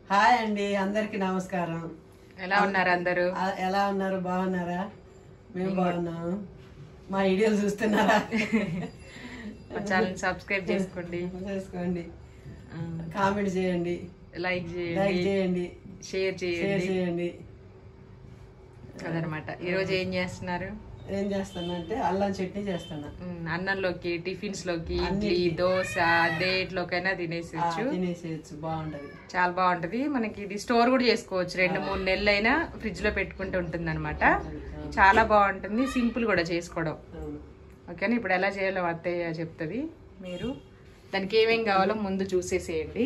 Hi అండి అందరికి నమస్కారం ఎలా ఉన్నారు అందరూ ఆ- ఎలా ఉన్నారు బాగున్నారా మేము బాగున్నాము మా వీడియోలు చూస్తున్నారా మా ఛానల్ సబ్స్క్రైబ్ చేసుకోండి చేసుకోండి కామెంట్ చేయండి లైక్ లైక్ చేయండి చేయండి షేర్ షేర్ చేయండి చేయండి అదనమాట ఈరోజు ఏం చేస్తున్నారు ఏం చేస్తానంటే అల్లం చట్నీ చేస్తాను ఉమ్, అన్నంలోకి టిఫిన్స్ లోకి ఇడ్లీ అన్నిటికీ. దోశ దేట్లోకైనా తినేసేయచ్చు తినేసేయచ్చు బాగుంటది చాలా బాగుంటది మనకి ఇది స్టోర్ కూడా చేసుకోవచ్చు రెండు మూడు నెలలు అయినా ఫ్రిడ్జ్ లో పెట్టుకుంటూ ఉంటుంది అనమాట చాలా బాగుంటుంది సింపుల్ కూడా చేసుకోవడం అవును. ఓకేనా ఇప్పుడు ఎలా చేయాలో అత్తయ్య చెప్తుంది మీరు దానికి ఏమేం కావాలో ముందు చూసేసేయండి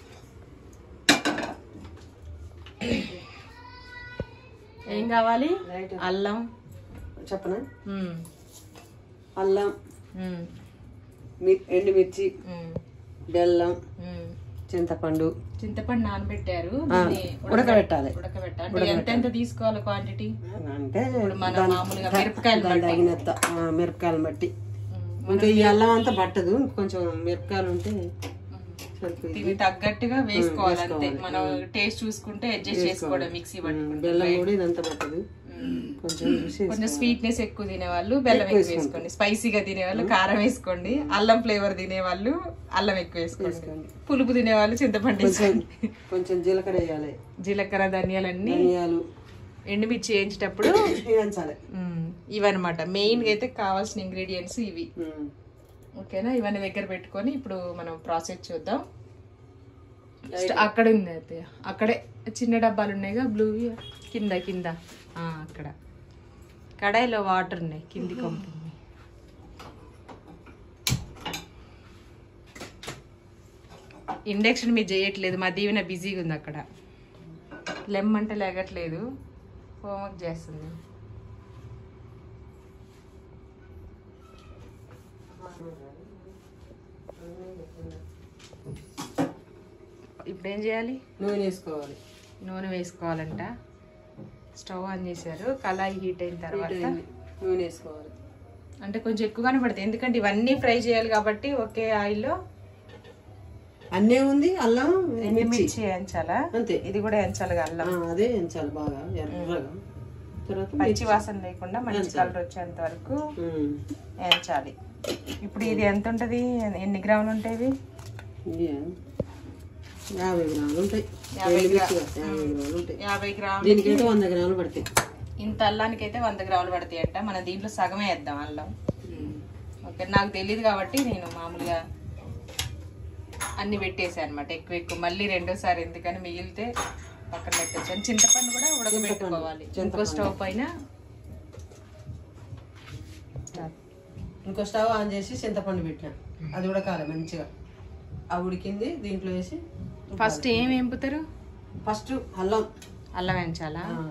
ఏం కావాలి రైట్ అల్లం చెప్పనా ఉమ్, అల్లం ఉమ్, మి- ఎండుమిర్చి ఉమ్, బెల్లం ఉమ్. చింతపండు చింతపండు నానబెట్టారు ఆ, దీన్ని ఉడకబెట్టాలి. ఉడకబెట్టాలి అంటే ఎంత ఎంత తీసుకోవాలి క్వాంటిటీ అంటే ఇప్పుడు మనం దాని- మామూలుగా మిరపకాయలు దాని బట్టి. తగినంత ఆ, మిరపకాయలు బట్టి ఇంకా ఈ అల్లం అంతా పట్టదు కొంచెం మిరపకాయలు ఉంటే సరిపోయింది దీనికి తగ్గట్టుగా వేసుకోవాలి అంతే వేసుకోవాలి. మనం టేస్ట్ చూసుకుంటే అడ్జస్ట్ చేసుకోవడం మిక్సీ పట్టుకుంటే బెల్లం కూడా ఇదంతా పట్టదు ఉమ్. కొంచెం చూసి కొంచెం స్వీట్నెస్ ఎక్కువ తినేవాళ్ళు బెల్లం ఎక్కువ వేసుకోండి స్పైసీగా తినేవాళ్ళు కారం వేసుకోండి అల్లం ఫ్లేవర్ తినేవాళ్ళు అల్లం ఎక్కువ వేసుకోండి వేసుకోండి. పులుపు తినేవాళ్ళు చింతపండు కొంచెం వేసుకోండి కొంచెం జీలకర్ర వేయాలి జీలకర్ర ధనియాలన్నీ ధనియాలు ఎండుమిర్చి వేయించేటప్పుడు వేయించాలి ఉమ్, ఇవన్నమాట మెయిన్ గా అయితే కావాల్సిన ఇంగ్రీడియంట్స్ ఇవి ఉమ్. ఓకేనా ఇవన్నీ దగ్గర పెట్టుకొని ఇప్పుడు మనం ప్రాసెస్ చూద్దాం స్ట- అక్కడ ఉంది అయితే అక్కడే చిన్న డబ్బాలు ఉన్నాయిగా బ్లూ కింద కింద ఆ, అక్కడ కడాయిలో వాటర్ ఉన్నాయి కింది కొంపుంది ఇండక్షన్ మీరు చేయట్లేదు మా దీవెన బిజీగా ఉంది అక్కడ లెమ్మంటే లేగట్లేదు హోంవర్క్ చేస్తుంది ఇప్పుడు ఏం చేయాలి నూనె వేసుకోవాలి నూనె వేసుకోవాలంట స్టవ్ ఆన్ చేశారు కళాయి హీట్ అయిన తర్వాత నూనె వేసుకోవాలి అంటే కొంచెం ఎక్కువగానే పడుతుంది ఎందుకంటే ఇవన్నీ ఫ్రై చేయాలి కాబట్టి ఒకే ఆయిల్లో అన్నీ ఉంది అల్లం మిర్చి ఎండుమిర్చి వేయించాలా అంతే ఇది కూడా వేయించాలి ఆ, అల్లం అదే వేయించాలి బాగా ఎర్రగా తర్వాత పచ్చి వాసన లేకుండా మంచి కలర్ వచ్చేంత వరకు ఉమ్. వేయించాలి ఇప్పుడు ఇది ఎంత ఉంటది ఎన్ని గ్రాములు ఉంటాయి ఇవి యాభై గ్రాములు ఉంటాయి యాభై ఎండుమిర్చి కాదు, యాభై గ్రాములు ఉంటాయి యాభై గ్రాములు దీనికైతే వంద గ్రాములు పడతాయి ఇంత అల్లానికి అయితే వంద గ్రాములు పడతాయి అంట మనం దీంట్లో సగమే వేద్దాం అల్లం ఓకే నాకు తెలియదు కాబట్టి నేను మామూలుగా అన్ని పెట్టేసాను అనమాట ఎక్కువ ఎక్కువ మళ్ళీ రెండోసారి ఎందుకని మిగిలితే పక్కన పెట్టేసాను చింతపండు కూడా ఉడకబెట్టుకోవాలి ఇంకో స్టవ్ పైన ఇంకో స్టవ్ ఆన్ చేసి చింతపండు పెట్టిన అది ఉడకాలి మంచిగా ఆ ఉడికింది దీంట్లో వేసి ఫస్ట్ ఏం వేంపుతారు ఫస్ట్ అల్లం అల్లం వేయించాలా ఆ,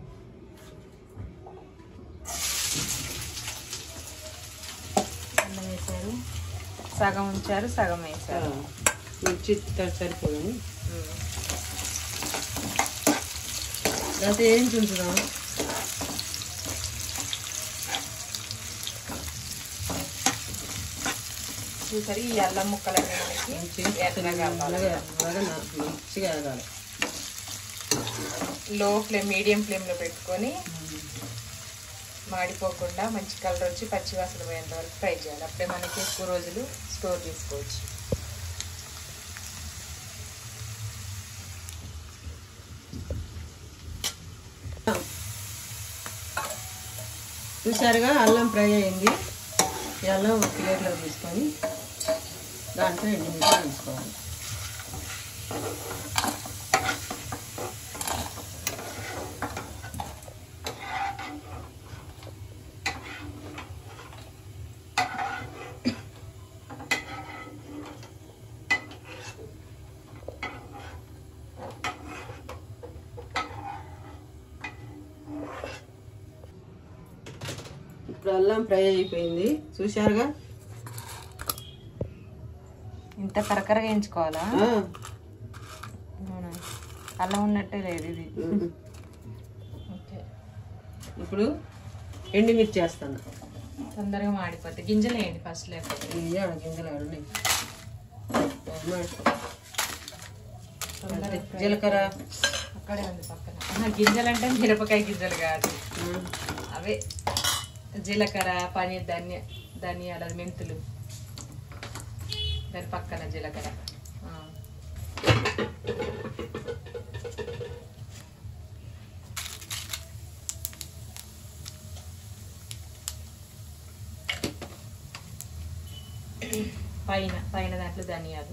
అల్లం వేసారు సగం ఉంచారు సగం ఆ, వేసారు మిర్చి త- సరిపోదని ఉమ్. లేకపోతే ఏం చూసుదాం చూసారు ఈ అల్లం ముక్కలన్నీ మనకి ఎర్రగా అవ్వాలి. అలాగే అలాగే నా- మంచిగా వేగాలి లో ఫ్లేమ్ మీడియం ఫ్లేమ్లో పెట్టుకొని మాడిపోకుండా మంచి కలర్ వచ్చి పచ్చి వాసన పోయేంత వరకు ఫ్రై చేయాలి అప్పుడే మనకి ఎక్కువ రోజులు స్టోర్ చేసుకోవచ్చు చూసారుగా అల్లం ఫ్రై అయింది ఈ అల్లం ఒక ప్లేట్లో తీసుకొని దాంట్లో ఎండుమిర్చి వేసుకోవాలి ఇప్పుడు అల్లం ఫ్రై అయిపోయింది చూశారుగా ఇంత కరకరగా వేయించుకోవాలా ఆ, అవునా? అల్లం ఉన్నట్టే లేదు ఇది ఓకే ఇప్పుడు ఎండుమిర్చి వేస్తాను తొందరగా మాడిపోద్ది గింజలు వేయండి ఫస్ట్ లేకపోతే ఇవి ఆడ గింజలు ఆడ ఉన్నాయి మాడిపో. తొందరగా జీలకర్ర అక్కడే ఉంది పక్కన ఆహా, గింజలు అంటే మిరపకాయ గింజలు కాదు ఆ, అవే జీలకర్ర పని ధనియ ధనియాల మెంతులు దాని పక్కన జీలకర్ర ఆ. పైన పైన దాంట్లో ధనియాలు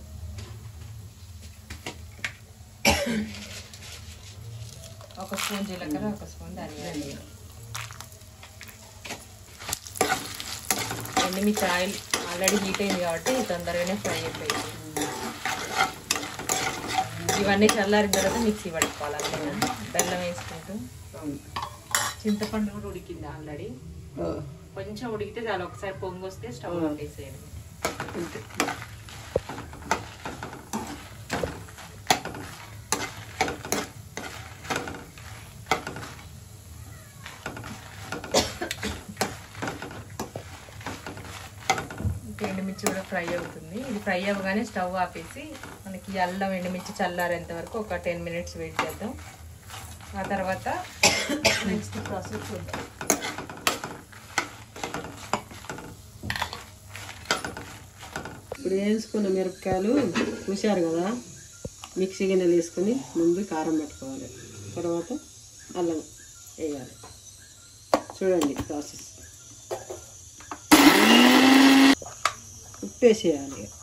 ఒక స్పూన్ జీలకర్ర ఒక స్పూన్ ధనియాలు ఎండుమిర్చి ఆయిల్ ఆల్రెడీ హీట్ అయింది కాబట్టి తొందరగానే ఫ్రై అయిపోయింది ఇవన్నీ చల్లారిన తర్వాత మిక్సీ పట్టుకోవాలి అంతేనా బెల్లం వేసుకుంటూ అవును. చింతపండు కూడా ఉడికింది ఆల్రెడీ ఓ, కొంచెం ఉడికితే చాలు ఒకసారి పొంగు వస్తే స్టవ్ పెట్టేసేయండి అంతే. ఇంకా ఎండుమిర్చి కూడా ఫ్రై అవుతుంది ఇది ఫ్రై అవ్వగానే స్టవ్ ఆపేసి మనకి ఈ అల్లం ఎండుమిర్చి చల్లారేంత వరకు ఒక టెన్ మినిట్స్ వెయిట్ చేద్దాం ఆ తర్వాత నెక్స్ట్ ప్రాసెస్ చూద్దాం ఇప్పుడు వేసుకున్న మిరపకాయలు చూశారు కదా మిక్సీ గిన్నెలు వేసుకొని ముందు కారం పెట్టుకోవాలి తర్వాత అల్లం వేయాలి చూడండి ప్రాసెస్ ఉప్పు వేసేయాలి ఇక.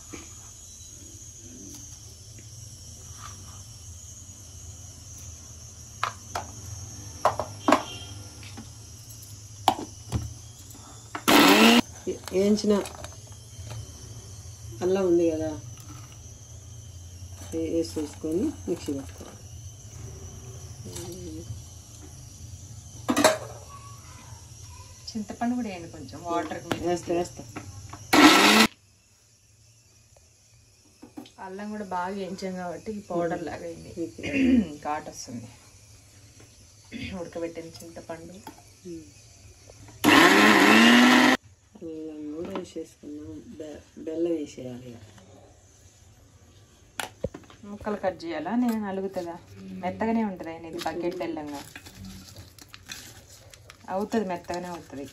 ఏ- వేయించిన అల్లం ఉంది కదా వే- వేసి వేసుకొని మిక్సీ పెట్టుకోవాలి చింతపండు కూడా వేయండి కొంచెం వాటర్ వేస్తా వేస్తా అల్లం కూడా బాగా వేయించాం కాబట్టి పౌడర్ లాగా అయింది ఘాట్ వస్తుంది ఉడకబెట్టిన చింతపండు అల్లం కూడా వేసేసుకున్నాం బె- బెల్లం వేసేయాలి ఇక. ముక్కలు కట్ చేయాలా నేను నలుగుతుందా మెత్తగానే ఉంటుంది ఆయన ఇది బకెట్ బెల్లంగా అవుతుంది మెత్తగానే అవుతుంది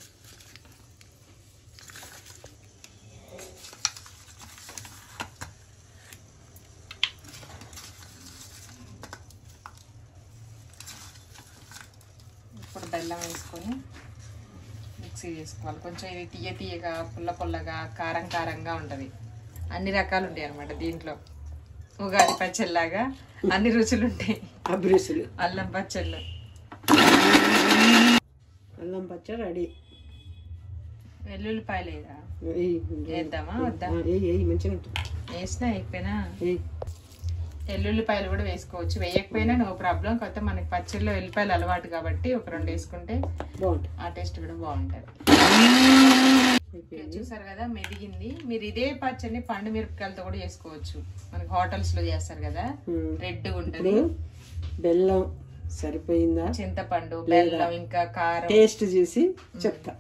ఇప్పుడు బెల్లం వేసుకొని మిక్సీ చేసుకోవాలి కొంచెం ఇది తీయ తీయగా పుల్ల పుల్లగా కారం కారంగా ఉంటుంది అన్ని రకాలు ఉంటాయి అన్నమాట దీంట్లో ఉగాది పచ్చళ్ళలాగా అన్ని రుచులు ఉంటాయి అబ్రిసులు అల్లం పచ్చళ్ళు అల్లం పచ్చడి రెడీ వెల్లుల్లిపాయలు వేయరా వేయి. వేద్దామా వద్దా ఆ, వేయి వేయి మంచిగా ఉంటుంది వేసినా వేయకపోయినా వేయి. ఎల్లుల్లిపాయలు కూడా వేసుకోవచ్చు వేయకపోయినా నో ప్రాబ్లం కాకపోతే మనకి పచ్చళ్ళలో ఎల్లిపాయలు అలవాటు కాబట్టి ఒక రెండు వేసుకుంటే బాగుంటుంది ఆ టేస్ట్ కూడా బాగుంటుంది అయిపోయింది చూసారు కదా మెదిగింది మీరు ఇదే పచ్చడిని పండు మిరపకాయలతో కూడా చేసుకోవచ్చు మనకి హోటల్స్ లో చేస్తారు కదా ఉమ్. రెడ్ ఇప్పుడు ఉంటుంది బెల్లం సరిపోయిందా చింతపండు బెల్లం ఇంకా కారం టేస్ట్ చూసి చెప్తా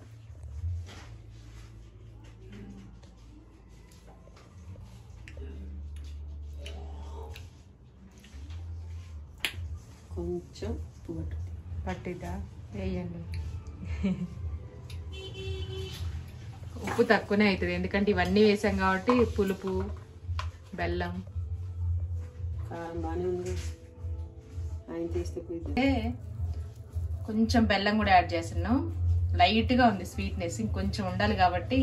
కొంచెం ఉప్పు పట్టు. పట్టిద్దా వేయండి ఉప్పు తక్కువనే అవుతుంది ఎందుకంటే ఇవన్నీ వేసాం కాబట్టి పులుపు బెల్లం కారం బాగానే ఉంది ఆయన తీస్తే పోయింది అంటే కొంచెం బెల్లం కూడా యాడ్ చేస్తున్నాం లైట్గా ఉంది స్వీట్నెస్ ఇంకొంచెం ఉండాలి కాబట్టి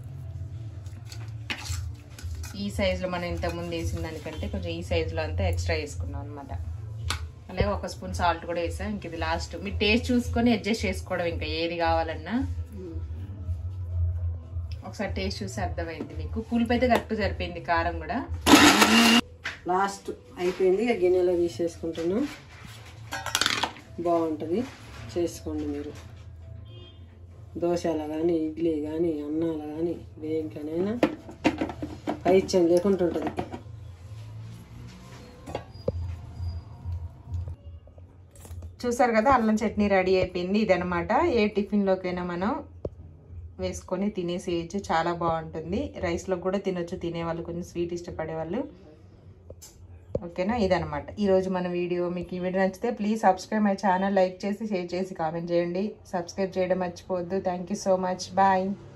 ఈ సైజులో మనం ఇంతకుముందు వేసిన దానికంటే కొంచెం ఈ సైజులో అంతా ఎక్స్ట్రా వేసుకున్నాం అనమాట అలాగే ఒక స్పూన్ సాల్ట్ కూడా వేసాం ఇంక ఇది లాస్ట్ మీరు టేస్ట్ చూసుకొని అడ్జస్ట్ చేసుకోవడం ఇంకా ఏది కావాలన్నా ఒకసారి టేస్ట్ చూసి అర్థమైంది మీకు పులుపు అయితే కరెక్ట్ సరిపోయింది కారం కూడా లాస్ట్ అయిపోయింది ఇక గిన్నెలో తీసేసుకుంటున్నాం బాగుంటుంది చేసుకోండి మీరు దోశలు కానీ ఇడ్లీ కానీ అన్నాలు కానీ దేంట్లోనైనా పైత్యం లేకుండా ఉంటుంది చూసారు కదా అల్లం చట్నీ రెడీ అయిపోయింది ఇదనమాట ఏ టిఫిన్లోకైనా మనం వేసుకొని తినేసేయచ్చు చాలా బాగుంటుంది రైస్లో కూడా తినొచ్చు తినేవాళ్ళు కొంచెం స్వీట్ ఇష్టపడే వాళ్ళు ఓకేనా ఇదనమాట ఈరోజు మన వీడియో మీకు ఈ వీడియో నచ్చితే please subscribe my channel like చేసి షేర్ చేసి కామెంట్ చేయండి సబ్స్క్రైబ్ చేయడం మర్చిపోవద్దు thank you so much bye